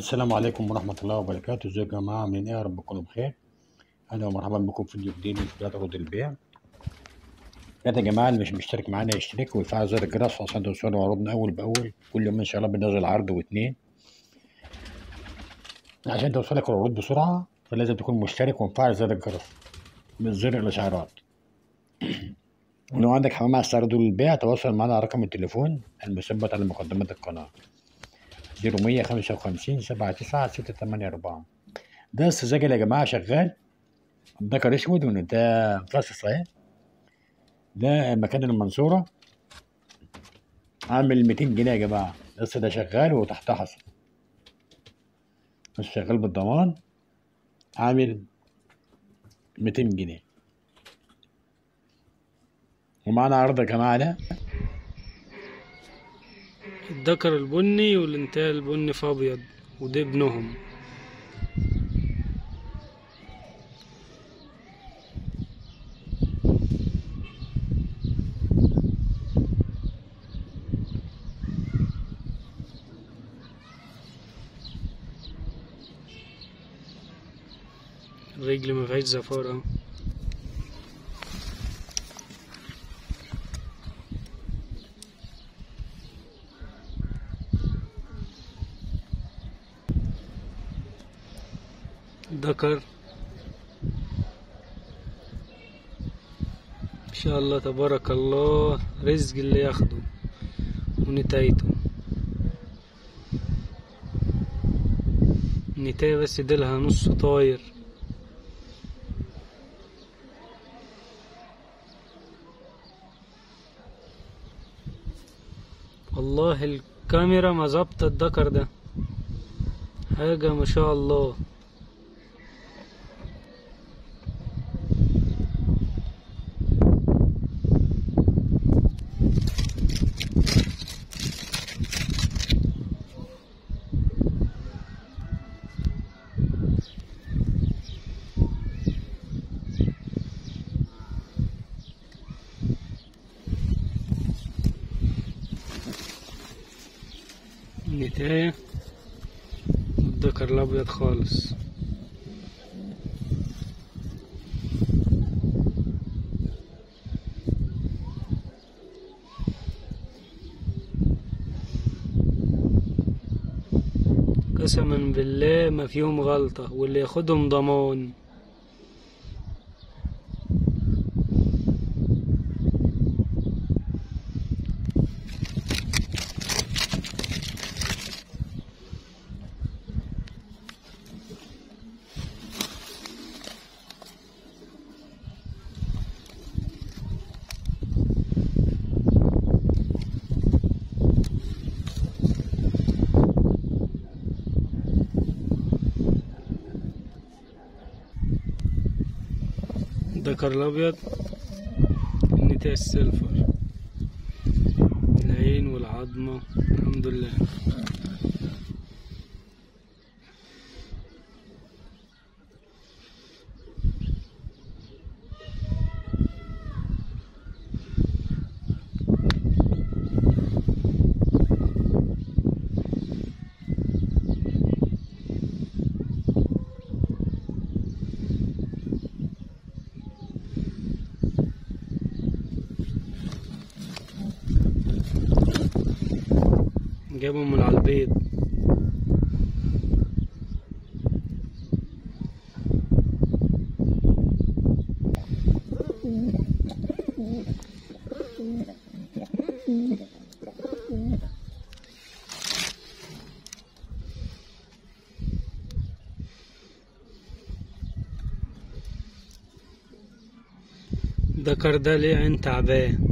السلام عليكم ورحمة الله وبركاته ازيكم يا جماعة عاملين ايه يا رب تكونوا بخير أهلا ومرحبا بكم في فيديو جديد من فيديوهات عروض البيع يا جماعة اللي مش مشترك معانا يشترك ويفعل زر الجرس عشان توصلوا عروضنا أول بأول كل يوم إن شاء الله بننزل عرض واتنين عشان توصلك العروض بسرعة فلازم تكون مشترك ومفعل زر الجرس من زر الإشعارات ولو عندك حمام عايز تعرضه للبيع تواصل معنا على رقم التليفون المثبت على مقدمات القناة زيرو مية خمسة وخمسين سبعة تسعة ستة تمانية أربعة ده السجاجل يا جماعة شغال ذكر أسود وده مفصص أهي ده مكان المنصورة عامل ميتين جنيه يا جماعة بس ده شغال وتحت حصل بس شغال بالضمان عامل ميتين جنيه ومعنا عرض يا جماعة ده الذكر البني والانتهاء البني في ابيض وده ابنهم الرجل ما فيهاش زفارة ذكر ان شاء الله تبارك الله رزق اللي ياخده ونتايته النتاية بس ديلها نص طاير والله الكاميرا ما ظبطت الذكر ده حاجة ما شاء الله النتاية الذكر الأبيض خالص قسما بالله ما فيهم غلطة واللي ياخدهم ضمان الذكر الأبيض النتاية السيلفر العين والعظمة الحمد لله جابهم من على البيض ذكر ده ليه عين تعبان